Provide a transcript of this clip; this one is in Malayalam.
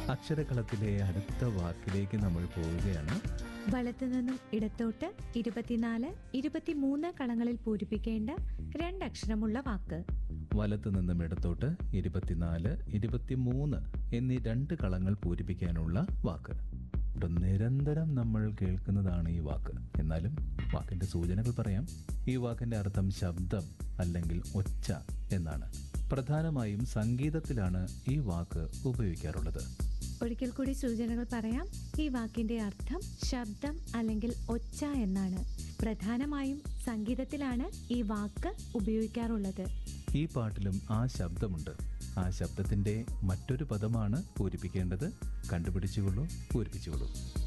അക്ഷരകളത്തിലെ അടുത്ത വാക്കിലേക്ക് നമ്മൾ പോവുകയാണ് വലത്തു നിന്നും ഇടത്തോട്ട് ഇരുപത്തിനാല് ഇരുപത്തിമൂന്ന് കളങ്ങളിൽ പൂരിപ്പിക്കേണ്ട രണ്ടക്ഷരമുള്ള വാക്ക് വലത്തു നിന്നും ഇടത്തോട്ട് ഇരുപത്തിനാല് ഇരുപത്തിമൂന്ന് എന്നീ രണ്ട് കളങ്ങൾ പൂരിപ്പിക്കാനുള്ള വാക്ക് ഇവിടെ നിരന്തരം നമ്മൾ കേൾക്കുന്നതാണ് ഈ വാക്ക് എന്നാലും വാക്കിന്റെ സൂചനകൾ പറയാം ഈ വാക്കിന്റെ അർത്ഥം ശബ്ദം അല്ലെങ്കിൽ ഒച്ച എന്നാണ് പ്രധാനമായും സംഗീതത്തിലാണ് ഈ വാക്ക് ഉപയോഗിക്കാറുള്ളത് ഒരിക്കൽ കൂടി സൂചനകൾ പറയാം ഈ വാക്കിന്റെ അർത്ഥം ശബ്ദം അല്ലെങ്കിൽ ഒച്ച എന്നാണ് പ്രധാനമായും സംഗീതത്തിലാണ് ഈ വാക്ക് ഉപയോഗിക്കാറുള്ളത് ഈ പാട്ടിലും ആ ശബ്ദമുണ്ട് ആ ശബ്ദത്തിന്റെ മറ്റൊരു പദമാണ് പൂരിപ്പിക്കേണ്ടത് കണ്ടുപിടിച്ചുകൊള്ളൂ പൂരിപ്പിച്ചുകൊള്ളൂ